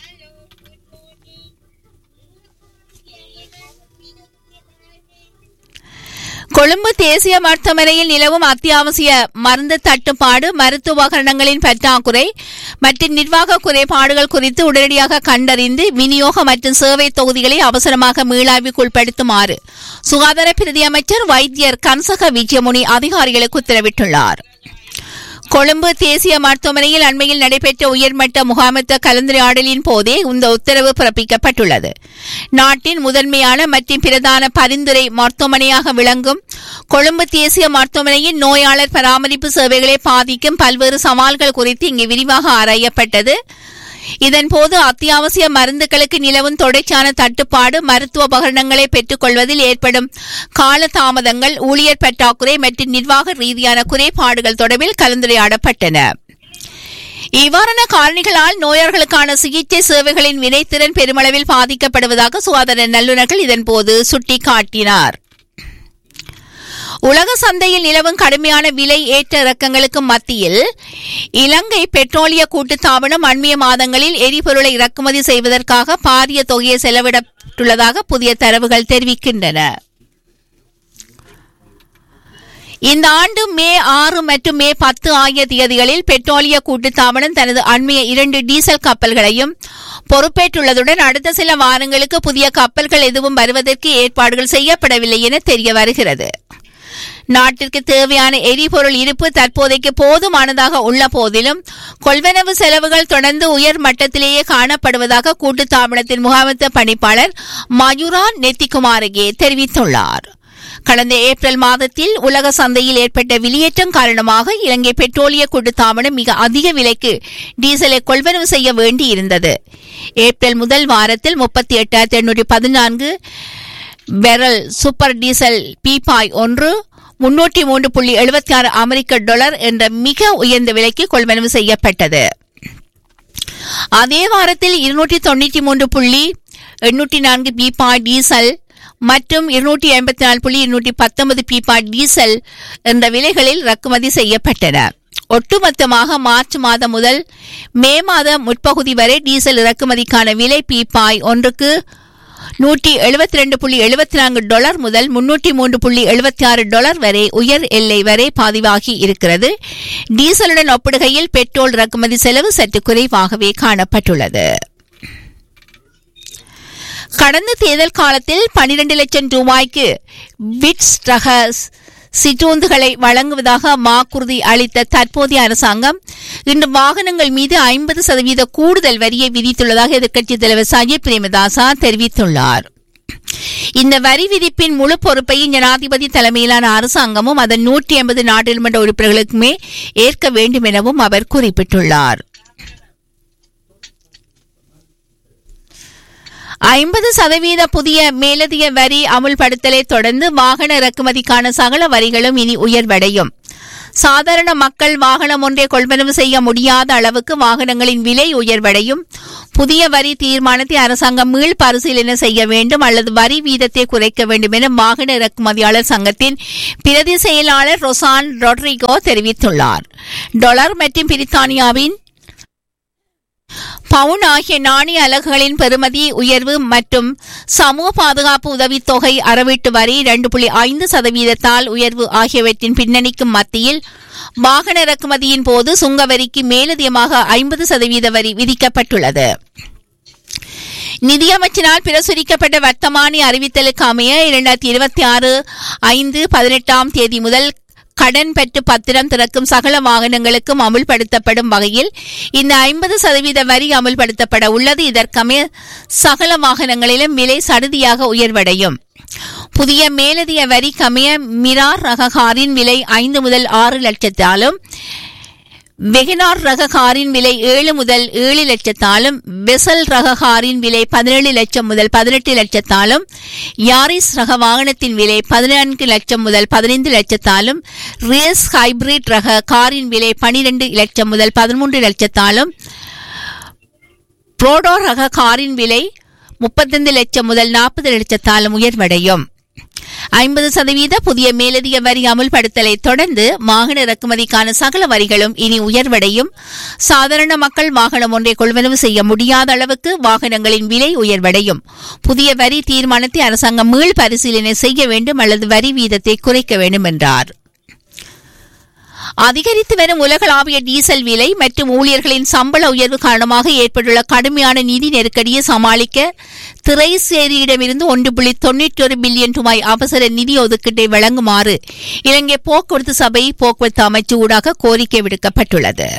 கொழும்பு தேசிய மருத்துவமனையில் நிலவும் அத்தியாவசிய மருந்து தட்டுப்பாடு மருத்துவ உபகரணங்களின் பற்றாக்குறை மற்றும் நிர்வாக குறைபாடுகள் குறித்து உடனடியாக கண்டறிந்து விநியோக மற்றும் சேவை தொகுதிகளை அவசரமாக மீளாய்வுக்குட்படுத்துமாறு சுகாதார பிரதி அமைச்சர் வைத்தியர் கன்சக விஜயமுனி அதிகாரிகளுக்கு உத்தரவிட்டுள்ளார் கொழும்பு தேசிய மருத்துவமனையில் அண்மையில் நடைபெற்ற உயர்மட்ட முகாமித்த கலந்துரையாடலின் போதே இந்த உத்தரவு பிறப்பிக்கப்பட்டுள்ளது நாட்டின் முதன்மையான மற்றும் பிரதான பரிந்துரை மருத்துவமனையாக விளங்கும் கொழும்பு தேசிய மருத்துவமனையின் நோயாளர் பராமரிப்பு சேவைகளை பாதிக்கும் பல்வேறு சவால்கள் குறித்து இங்கு விரிவாக ஆராயப்பட்டது இதன்போது அத்தியாவசிய மருந்துகளுக்கு நிலவும் தொடர்ச்சியான தட்டுப்பாடு மருத்துவ உபகரணங்களை பெற்றுக் கொள்வதில் ஏற்படும் காலதாமதங்கள் ஊழியர் பற்றாக்குறை மற்றும் நிர்வாக ரீதியான குறைபாடுகள் தொடர்பில் கலந்துரையாடப்பட்டன இவ்வாறான காரணிகளால் நோயாளர்களுக்கான சிகிச்சை சேவைகளின் வினைத்திறன் பெருமளவில் பாதிக்கப்படுவதாக சுகாதார நல்லுநர்கள் இதன்போது சுட்டிக்காட்டினார் உலக சந்தையில் நிலவும் கடுமையான விலை ஏற்ற இறக்கங்களுக்கு மத்தியில் இலங்கை பெட்ரோலிய கூட்டுத்தாபனம் அண்மைய மாதங்களில் எரிபொருளை இறக்குமதி செய்வதற்காக பாரிய தொகையை செலவிடப்பட்டுள்ளதாக புதிய தரவுகள் தெரிவிக்கின்றன இந்த ஆண்டு மே ஆறு மற்றும் மே பத்து ஆகிய தேதிகளில் பெட்ரோலிய கூட்டுத்தாபனம் தனது அண்மைய இரண்டு டீசல் கப்பல்களையும் பொறுப்பேற்றுள்ளதுடன் அடுத்த சில வாரங்களுக்கு புதிய கப்பல்கள் எதுவும் வருவதற்கு ஏற்பாடுகள் செய்யப்படவில்லை என தெரிய வருகிறது நாட்டிற்கு தேவையான எரிபொருள் இருப்பு தற்போதைக்கு போதுமானதாக உள்ள போதிலும் கொள்வனவு செலவுகள் தொடர்ந்து உயர் மட்டத்திலேயே காணப்படுவதாக கூட்டுத்தாபனத்தின் முகாமித்த பணிப்பாளர் மயூரா நெத்திகுமாரகே தெரிவித்துள்ளார் கடந்த ஏப்ரல் மாதத்தில் உலக சந்தையில் ஏற்பட்ட வெளியேற்றம் காரணமாக இலங்கை பெட்ரோலிய கூட்டுத்தாபனம் மிக அதிக விலைக்கு டீசலை கொள்வனவு செய்ய வேண்டியிருந்தது ஏப்ரல் முதல் வாரத்தில் முப்பத்தி எட்டாயிரத்தி எண்ணூற்றி பதினான்கு பெரல் சூப்பர் டீசல் பீப்பாய் ஒன்று முன்னூற்றி மூன்று புள்ளி எழுபத்தி ஆறு அமெரிக்க டாலர் என்ற மிக உயர்ந்த விலைக்கு கொள்வனவு செய்யப்பட்டது அதே வாரத்தில் இருநூற்றி தொண்ணூற்றி மூன்று புள்ளி எண்ணூற்றி நான்கு பீப்பாய் டீசல் மற்றும் இருநூற்றி ஐம்பத்தி நாலு புள்ளி இருநூற்றி பத்தொன்பது பீப்பாய் டீசல் என்ற விலைகளில் இறக்குமதி செய்யப்பட்டன ஒட்டுமொத்தமாக மார்ச் மாதம் முதல் மே மாத முற்பகுதி வரை டீசல் இறக்குமதிக்கான விலை பீப்பாய் ஒன்றுக்கு நூற்றி எழுபத்தி ரெண்டு புள்ளி எழுபத்தி நான்கு டாலர் முதல் முன்னூற்றி மூன்று புள்ளி எழுபத்தி ஆறு டாலர் வரை உயர் எல்லை வரை பதிவாகி இருக்கிறது டீசலுடன் ஒப்பிடுகையில் பெட்ரோல் இறக்குமதி செலவு சற்று குறைவாகவே காணப்பட்டுள்ளது கடந்த தேர்தல் காலத்தில் பனிரெண்டு லட்சம் ரூபாய்க்கு விட்ஸ் ரக சிற்றூந்துகளை வழங்குவதாக வாக்குறுதி அளித்த தற்போதைய அரசாங்கம் இன்று வாகனங்கள் மீது ஐம்பது சதவீத கூடுதல் வரியை விதித்துள்ளதாக எதிர்க்கட்சித் தலைவர் சஜித் பிரேமதாசா தெரிவித்துள்ளார் இந்த வரி விதிப்பின் முழு பொறுப்பையும் ஜனாதிபதி தலைமையிலான அரசாங்கமும் அதன் நூற்றி ஐம்பது நாடாளுமன்ற உறுப்பினர்களுக்குமே ஏற்க வேண்டும் எனவும் அவர் குறிப்பிட்டுள்ளார் ஐம்பது சதவீத புதிய மேலதிக வரி அமுல்படுத்தலை தொடர்ந்து வாகன இறக்குமதிக்கான சகல வரிகளும் இனி உயர்வடையும் சாதாரண மக்கள் வாகனம் ஒன்றை கொள்வனவு செய்ய முடியாத அளவுக்கு வாகனங்களின் விலை உயர்வடையும் புதிய வரி தீர்மானத்தை அரசாங்கம் மீள் பரிசீலனை செய்ய வேண்டும் அல்லது வரி வீதத்தை குறைக்க வேண்டும் என வாகன இறக்குமதியாளர் சங்கத்தின் பிரதி செயலாளர் ரொசான் ரொட்ரிகோ தெரிவித்துள்ளார் டொலர் மற்றும் பிரித்தானியாவின் பவுன் ஆகிய நாணய அலகுகளின் பெறுமதி உயர்வு மற்றும் சமூக பாதுகாப்பு உதவித்தொகை அறவீட்டு வரி இரண்டு புள்ளி ஐந்து சதவீதத்தால் உயர்வு ஆகியவற்றின் பின்னணிக்கு மத்தியில் வாகன இறக்குமதியின் போது சுங்க வரிக்கு மேலதிகமாக ஐம்பது சதவீத வரி விதிக்கப்பட்டுள்ளது நிதியமைச்சினால் பிரசுரிக்கப்பட்ட வர்த்தமானி அறிவித்தலுக்கு அமைய இரண்டாயிரத்தி இருபத்தி ஆறு ஐந்து பதினெட்டாம் தேதி முதல் கடன் பெற்று பத்திரம் திறக்கும் சகல வாகனங்களுக்கும் அமுல்படுத்தப்படும் வகையில் இந்த ஐம்பது சதவீத வரி அமுல்படுத்தப்பட உள்ளது இதற்கமைய சகல வாகனங்களிலும் விலை சடுதியாக உயர்வடையும் புதிய மேலதிக வரி கமைய மிரார் ரக காரின் விலை ஐந்து முதல் ஆறு லட்சத்தாலும் வெகனார் ரக காரின் விலை ஏழு முதல் ஏழு லட்சத்தாலும் வெசல் ரக காரின் விலை பதினேழு லட்சம் முதல் பதினெட்டு லட்சத்தாலும் யாரிஸ் ரக வாகனத்தின் விலை பதினான்கு லட்சம் முதல் பதினைந்து லட்சத்தாலும் ரேஸ் ஹைபிரிட் ரக காரின் விலை பனிரெண்டு லட்சம் முதல் பதிமூன்று லட்சத்தாலும் புரோடோ ரக காரின் விலை முப்பத்தைந்து லட்சம் முதல் நாற்பது லட்சத்தாலும் உயர்வடையும் ஐம்பது சதவீத புதிய மேலதிக வரி அமுல்படுத்தலை தொடர்ந்து வாகன இறக்குமதிக்கான சகல வரிகளும் இனி உயர்வடையும் சாதாரண மக்கள் வாகனம் ஒன்றை கொள்வனவு செய்ய முடியாத அளவுக்கு வாகனங்களின் விலை உயர்வடையும் புதிய வரி தீர்மானத்தை அரசாங்கம் மீள் பரிசீலனை செய்ய வேண்டும் அல்லது வரி வீதத்தை குறைக்க வேண்டும் என்றார் அதிகரித்து வரும் உலகளாவிய டீசல் விலை மற்றும் ஊழியர்களின் சம்பள உயர்வு காரணமாக ஏற்பட்டுள்ள கடுமையான நிதி நெருக்கடியை சமாளிக்க திரைசேரியிடமிருந்து ஒன்று புள்ளி தொன்னூற்றி ஒரு பில்லியன் ரூபாய் அவசர நிதி ஒதுக்கீட்டை வழங்குமாறு இலங்கை போக்குவரத்து சபை போக்குவரத்து அமைச்சு ஊடாக கோரிக்கை விடுக்கப்பட்டுள்ளது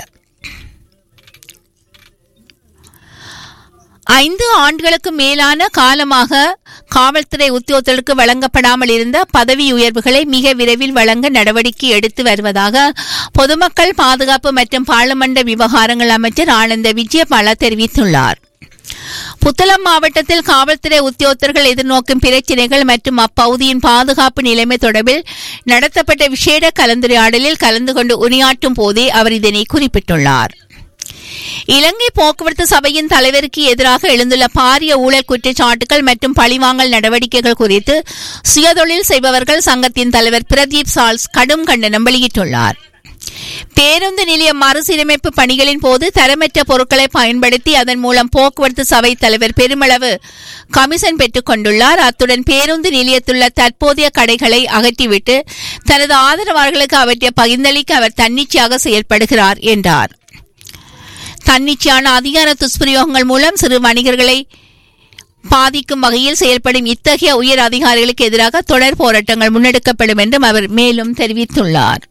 ஐந்து ஆண்டுகளுக்கு மேலான காலமாக காவல்துறை உத்தியோகத்தர்களுக்கு வழங்கப்படாமல் இருந்த பதவி உயர்வுகளை மிக விரைவில் வழங்க நடவடிக்கை எடுத்து வருவதாக பொதுமக்கள் பாதுகாப்பு மற்றும் பாராளுமன்ற விவகாரங்கள் அமைச்சர் ஆனந்த விஜயபால தெரிவித்துள்ளார் புத்தளம் மாவட்டத்தில் காவல்துறை உத்தியோகத்தர்கள் எதிர்நோக்கும் பிரச்சினைகள் மற்றும் அப்பகுதியின் பாதுகாப்பு நிலைமை தொடர்பில் நடத்தப்பட்ட விசேட கலந்துரையாடலில் கலந்து கொண்டு உரையாற்றும் போதே அவர் இதனை குறிப்பிட்டுள்ளார் இலங்கை போக்குவரத்து சபையின் தலைவருக்கு எதிராக எழுந்துள்ள பாரிய ஊழல் குற்றச்சாட்டுகள் மற்றும் பழிவாங்கல் நடவடிக்கைகள் குறித்து சுயதொழில் செய்பவர்கள் சங்கத்தின் தலைவர் பிரதீப் சால்ஸ் கடும் கண்டனம் வெளியிட்டுள்ளார் பேருந்து நிலைய மறுசீரமைப்பு பணிகளின் போது தரமற்ற பொருட்களை பயன்படுத்தி அதன் மூலம் போக்குவரத்து சபை தலைவர் பெருமளவு கமிஷன் பெற்றுக் கொண்டுள்ளார் அத்துடன் பேருந்து நிலையத்துள்ள தற்போதைய கடைகளை அகற்றிவிட்டு தனது ஆதரவாளர்களுக்கு அவற்றை பகிர்ந்தளிக்க அவர் தன்னிச்சையாக செயல்படுகிறார் என்றார் தன்னிச்சையான அதிகார துஷ்பிரயோகங்கள் மூலம் சிறு வணிகர்களை பாதிக்கும் வகையில் செயல்படும் இத்தகைய உயர் அதிகாரிகளுக்கு எதிராக தொடர் போராட்டங்கள் முன்னெடுக்கப்படும் என்றும் அவர் மேலும் தெரிவித்துள்ளார்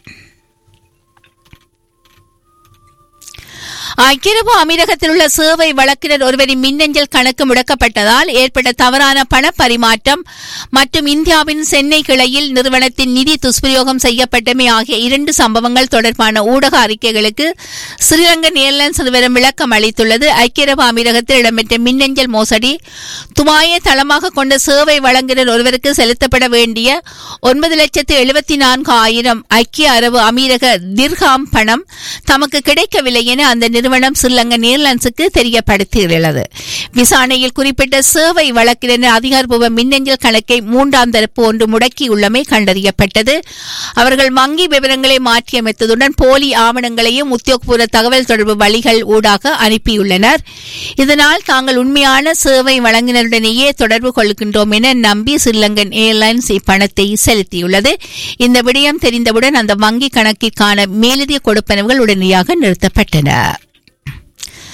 ஐக்கியரபு அமீரகத்தில் உள்ள சேவை வழக்கினர் ஒருவரின் மின்னஞ்சல் கணக்கு முடக்கப்பட்டதால் ஏற்பட்ட தவறான பண பரிமாற்றம் மற்றும் இந்தியாவின் சென்னை கிளையில் நிறுவனத்தின் நிதி துஷ்பிரயோகம் செய்யப்பட்டமை ஆகிய இரண்டு சம்பவங்கள் தொடர்பான ஊடக அறிக்கைகளுக்கு ஸ்ரீலங்கன் ஏர்லைன்ஸ் நிறுவனம் விளக்கம் அளித்துள்ளது ஐக்கிய அரபு அமீரகத்தில் இடம்பெற்ற மின்னஞ்சல் மோசடி துபாயை தளமாக கொண்ட சேவை வழங்குனர் ஒருவருக்கு செலுத்தப்பட வேண்டிய ஒன்பது லட்சத்து எழுபத்தி நான்கு ஆயிரம் ஐக்கிய அரபு அமீரக திர்ஹாம் பணம் தமக்கு கிடைக்கவில்லை என அந்த நிறுவனம் ஸ்ரீலங்கன் ஏர்லைன்ஸுக்கு தெரியப்படுத்தியுள்ளது விசாரணையில் குறிப்பிட்ட சேவை வழக்கினர் அதிகாரப்பூர்வ மின்னஞ்சல் கணக்கை மூன்றாம் தரப்பு ஒன்று முடக்கியுள்ளமை கண்டறியப்பட்டது அவர்கள் வங்கி விவரங்களை மாற்றியமைத்ததுடன் போலி ஆவணங்களையும் உத்தியோகபூர்வ தகவல் தொடர்பு வழிகள் ஊடாக அனுப்பியுள்ளனர் இதனால் தாங்கள் உண்மையான சேவை வழங்கினருடனேயே தொடர்பு கொள்கின்றோம் என நம்பி ஸ்ரீலங்கன் ஏர்லைன்ஸ் இப்பணத்தை செலுத்தியுள்ளது இந்த விடயம் தெரிந்தவுடன் அந்த வங்கி கணக்கிற்கான மேலதிக கொடுப்பனவுகள் உடனடியாக நிறுத்தப்பட்டன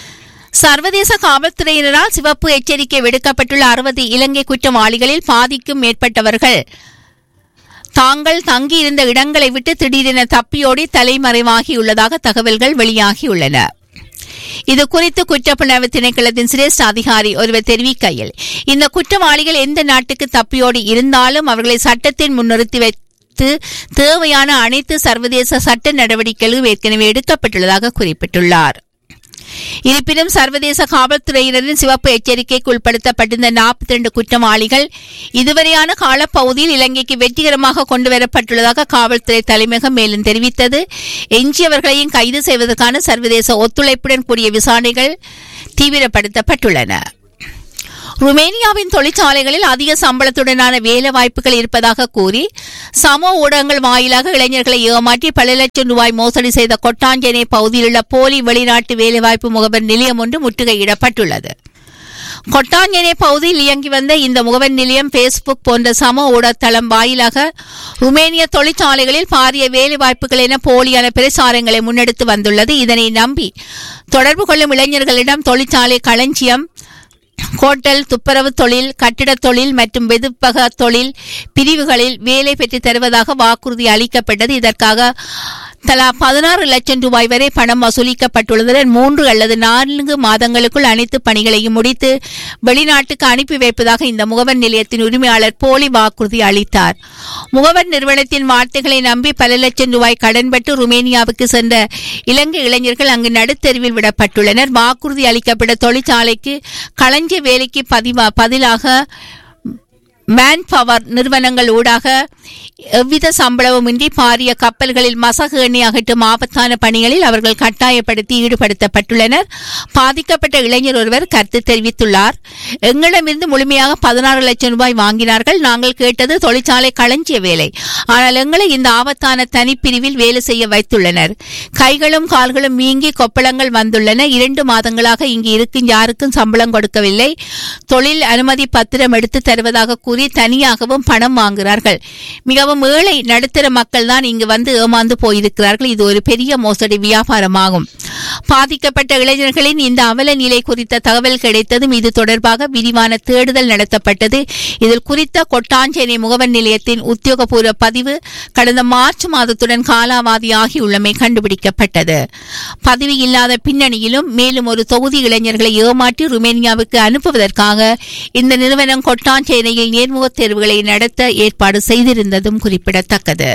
சர்வதேச காவல்துறையினரால் சிவப்பு எச்சரிக்கை விடுக்கப்பட்டுள்ள அறுபது இலங்கை குற்றவாளிகளில் பாதிக்கும் மேற்பட்டவர்கள் தாங்கள் தங்கியிருந்த இடங்களை விட்டு திடீரென தப்பியோடி தலைமறைவாகியுள்ளதாக தகவல்கள் வெளியாகியுள்ளன இது குறித்து குற்றப்புலனாய்வு திணைக்களத்தின் சிரேஷ்ட அதிகாரி ஒருவர் தெரிவிக்கையில் இந்த குற்றவாளிகள் எந்த நாட்டுக்கு தப்பியோடி இருந்தாலும் அவர்களை சட்டத்தின் முன்னிறுத்தி வைத்து தேவையான அனைத்து சர்வதேச சட்ட நடவடிக்கைகளும் ஏற்கனவே எடுக்கப்பட்டுள்ளதாக குறிப்பிட்டுள்ளார் இருப்பினும் சர்வதேச காவல்துறையினரின் சிவப்பு எச்சரிக்கைக்கு உட்படுத்தப்பட்டிருந்த நாற்பத்தி ரெண்டு குற்றவாளிகள் இதுவரையான காலப்பகுதியில் இலங்கைக்கு வெற்றிகரமாக கொண்டுவரப்பட்டுள்ளதாக காவல்துறை தலைமையகம் மேலும் தெரிவித்தது எஞ்சியவர்களையும் கைது செய்வதற்கான சர்வதேச ஒத்துழைப்புடன் கூடிய விசாரணைகள் தீவிரப்படுத்தப்பட்டுள்ளன ருமேனியாவின் தொழிற்சாலைகளில் அதிக சம்பளத்துடனான வேலை வாய்ப்புகள் இருப்பதாக கூறி சமூக ஊடகங்கள் வாயிலாக இளைஞர்களை ஏமாற்றி பல லட்சம் ரூபாய் மோசடி செய்த கொட்டாஞ்சேனை பகுதியில் உள்ள போலி வெளிநாட்டு வேலைவாய்ப்பு முகவர் நிலையம் ஒன்று முற்றுகையிடப்பட்டுள்ளது கொட்டாஞ்சேனை பகுதியில் இயங்கி வந்த இந்த முகவர் நிலையம் பேஸ்புக் போன்ற சமூக ஊடகத்தளம் வாயிலாக ருமேனிய தொழிற்சாலைகளில் பாரிய வேலைவாய்ப்புகள் என போலியான பிரச்சாரங்களை முன்னெடுத்து வந்துள்ளது இதனை நம்பி தொடர்பு கொள்ளும் இளைஞர்களிடம் தொழிற்சாலை களஞ்சியம் ஹோட்டல் துப்புரவு தொழில் கட்டிடத் தொழில் மற்றும் வெதுப்பக தொழில் பிரிவுகளில் வேலை பெற்றுத் தருவதாக வாக்குறுதி அளிக்கப்பட்டது இதற்காக தலா பதினாறு லட்சம் ரூபாய் வரை பணம் வசூலிக்கப்பட்டுள்ளதுடன் மூன்று அல்லது நான்கு மாதங்களுக்குள் அனைத்து பணிகளையும் முடித்து வெளிநாட்டுக்கு அனுப்பி வைப்பதாக இந்த முகவர் நிலையத்தின் உரிமையாளர் போலி வாக்குறுதி அளித்தார் முகவர் நிறுவனத்தின் வார்த்தைகளை நம்பி பல லட்சம் ரூபாய் கடன் பெற்று ருமேனியாவுக்கு சென்ற இலங்கை இளைஞர்கள் அங்கு நடுத்தெருவில் விடப்பட்டுள்ளனர் வாக்குறுதி அளிக்கப்பட்ட தொழிற்சாலைக்கு களஞ்சிய வேலைக்கு பதிவா பதிலாக மேன் பவர் நிறுவனங்கள் ஊடாக எவ்வித சம்பளமுமின்றி பாரிய கப்பல்களில் மசகு எண்ணெய் அகற்றும் ஆபத்தான பணிகளில் அவர்கள் கட்டாயப்படுத்தி ஈடுபடுத்தப்பட்டுள்ளனர் பாதிக்கப்பட்ட இளைஞர் ஒருவர் கருத்து தெரிவித்துள்ளார் எங்களிடமிருந்து முழுமையாக பதினாறு லட்சம் ரூபாய் வாங்கினார்கள் நாங்கள் கேட்டது தொழிற்சாலை களஞ்சிய வேலை ஆனால் எங்களை இந்த ஆபத்தான தனிப்பிரிவில் வேலை செய்ய வைத்துள்ளனர் கைகளும் கால்களும் மீங்கி கொப்பளங்கள் வந்துள்ளன இரண்டு மாதங்களாக இங்கு இருக்கும் யாருக்கும் சம்பளம் கொடுக்கவில்லை தொழில் அனுமதி பத்திரம் எடுத்து தருவதாக கூறி தனியாகவும் பணம் வாங்குகிறார்கள் மிகவும் ஏழை நடுத்தர மக்கள் தான் இங்கு வந்து ஏமாந்து போயிருக்கிறார்கள் இது ஒரு பெரிய மோசடி வியாபாரமாகும் பாதிக்கப்பட்ட இளைஞர்களின் இந்த அவல நிலை குறித்த தகவல் கிடைத்ததும் இது தொடர்பாக விரிவான தேடுதல் நடத்தப்பட்டது இதில் குறித்த கொட்டாஞ்சேனை முகவர் நிலையத்தின் உத்தியோகபூர்வ பதிவு கடந்த மார்ச் மாதத்துடன் காலாவதியாகியுள்ளமை கண்டுபிடிக்கப்பட்டது பதிவு இல்லாத பின்னணியிலும் மேலும் ஒரு தொகுதி இளைஞர்களை ஏமாற்றி ருமேனியாவுக்கு அனுப்புவதற்காக இந்த நிறுவனம் கொட்டாஞ்சேனையில் நேர்முகத் தேர்வுகளை நடத்த ஏற்பாடு செய்திருந்ததும் குறிப்பிடத்தக்கது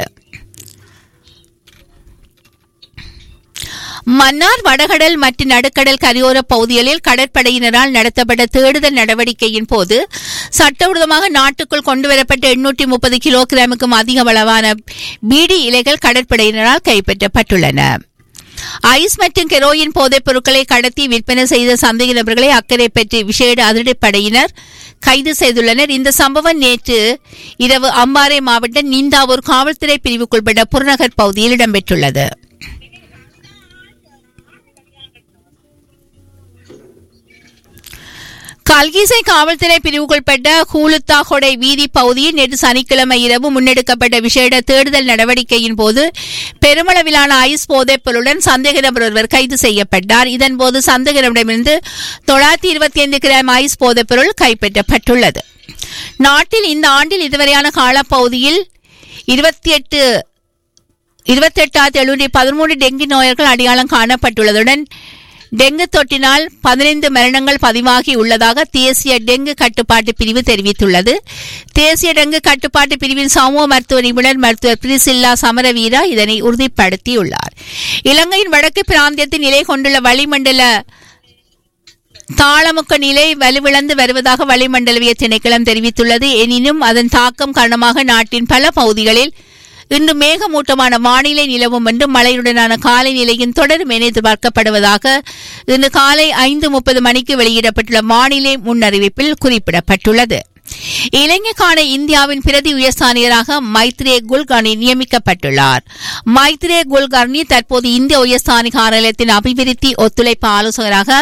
மன்னார் வடகடல் மற்றும் நடுக்கடல் கரையோர பகுதிகளில் கடற்படையினரால் நடத்தப்பட்ட தேடுதல் நடவடிக்கையின் போது சட்டவிரோதமாக நாட்டுக்குள் கொண்டுவரப்பட்ட எண்ணூற்றி முப்பது கிலோகிராமுக்கும் அதிக அளவான பீடி இலைகள் கடற்படையினரால் கைப்பற்றப்பட்டுள்ளன ஐஸ் மற்றும் கெரோயின் போதைப் பொருட்களை கடத்தி விற்பனை செய்த சந்தேக நபர்களை அக்கறை பற்றி விசேட அதிரடிப்படையினர் கைது செய்துள்ளனர் இந்த சம்பவம் நேற்று இரவு அம்பாறை மாவட்ட நீந்தாவூர் காவல்துறை பிரிவுக்குட்பட்ட புறநகர் பகுதியில் இடம்பெற்றுள்ளது கல்கிசை காவல்துறை பிரிவுக்குட்பட்ட ஹூலுத்தா கொடை வீதி பகுதியில் நேற்று சனிக்கிழமை இரவு முன்னெடுக்கப்பட்ட விசேட தேடுதல் நடவடிக்கையின் போது பெருமளவிலான ஐஸ் போதைப் பொருளுடன் சந்தேக நபர் ஒருவர் கைது செய்யப்பட்டார் இதன்போது சந்தேக நபரிடமிருந்து தொள்ளாயிரத்தி இருபத்தி ஐந்து கிராம் ஐஸ் போதைப் பொருள் கைப்பற்றப்பட்டுள்ளது நாட்டில் இந்த ஆண்டில் இதுவரையான காலப்பகுதியில் இருபத்தி எட்டு இருபத்தி எட்டாயிரத்தி எழுநூற்றி பதிமூன்று டெங்கி நோயர்கள் அடையாளம் காணப்பட்டுள்ளதுடன் டெங்கு தொற்றினால் பதினைந்து மரணங்கள் பதிவாகி உள்ளதாக தேசிய டெங்கு கட்டுப்பாட்டு பிரிவு தெரிவித்துள்ளது தேசிய டெங்கு கட்டுப்பாட்டு பிரிவின் சமூக மருத்துவ நிபுணர் மருத்துவர் பிரிசில்லா சமரவீரா இதனை உறுதிப்படுத்தியுள்ளார் இலங்கையின் வடக்கு பிராந்தியத்தில் நிலை கொண்டுள்ள வளிமண்டல தாளமுக்க நிலை வலுவிழந்து வருவதாக வளிமண்டலவிய திணைக்களம் தெரிவித்துள்ளது எனினும் அதன் தாக்கம் காரணமாக நாட்டின் பல பகுதிகளில் இன்று மேகமூட்டமான வானிலை நிலவும் என்று மழையுடனான காலை நிலையும் தொடரும் என எதிர்பார்க்கப்படுவதாக இன்று காலை ஐந்து முப்பது மணிக்கு வெளியிடப்பட்டுள்ள வானிலை முன்னறிவிப்பில் குறிப்பிடப்பட்டுள்ளது இலங்கைக்கான இந்தியாவின் பிரதி உயர்ஸ்தானியராக மைத்ரே குல்கர்னி நியமிக்கப்பட்டுள்ளார் மைத்ரே குல்கர்னி தற்போது இந்திய உயர்ஸ்தானி காரியாலயத்தின் அபிவிருத்தி ஒத்துழைப்பு ஆலோசகராக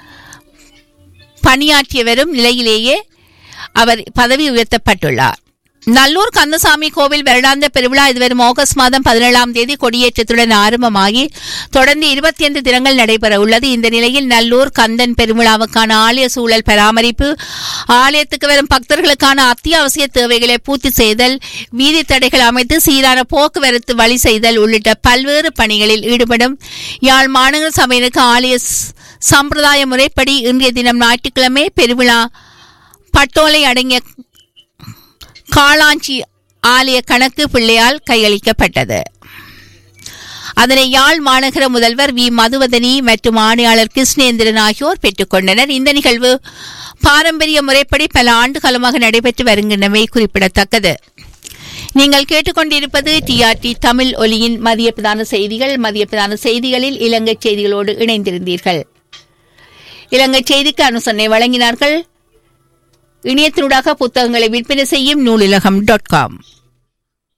பணியாற்றி வரும் நிலையிலேயே அவர் பதவி உயர்த்தப்பட்டுள்ளார் நல்லூர் கந்தசாமி கோவில் வருடாந்த பெருவிழா இதுவரும் ஆகஸ்ட் மாதம் பதினேழாம் தேதி கொடியேற்றத்துடன் ஆரம்பமாகி தொடர்ந்து இருபத்தி ஐந்து தினங்கள் நடைபெற உள்ளது இந்த நிலையில் நல்லூர் கந்தன் பெருவிழாவுக்கான ஆலய சூழல் பராமரிப்பு ஆலயத்துக்கு வரும் பக்தர்களுக்கான அத்தியாவசிய தேவைகளை பூர்த்தி செய்தல் வீதி தடைகள் அமைத்து சீரான போக்குவரத்து வழி செய்தல் உள்ளிட்ட பல்வேறு பணிகளில் ஈடுபடும் யாழ் மாநகர சபையினருக்கு ஆலய ஸ்- சம்பிரதாய முறைப்படி இன்றைய தினம் ஞாயிற்றுக்கிழமை பெருவிழா பட்டோலை அடங்கிய காளாஞ்சி ஆலய கணக்கு பிள்ளையால் கையளிக்கப்பட்டது அதனை யாழ் மாநகர முதல்வர் வி மதுவதனி மற்றும் ஆணையாளர் கிருஷ்ணேந்திரன் ஆகியோர் பெற்றுக்கொண்டனர் இந்த நிகழ்வு பாரம்பரிய முறைப்படி பல ஆண்டு காலமாக நடைபெற்று வருகின்றமை குறிப்பிடத்தக்கது நீங்கள் கேட்டுக்கொண்டிருப்பது டிஆர்டி தமிழ் ஒலியின் மதிய பிரதான செய்திகள் மதிய பிரதான செய்திகளில் இலங்கை செய்திகளோடு இணைந்திருந்தீர்கள் இலங்கை செய்திக்கு அனுசரணை வழங்கினார்கள் இணையத்தினூடாக புத்தகங்களை விற்பனை செய்யும் நூலிலகம் டாட் காம்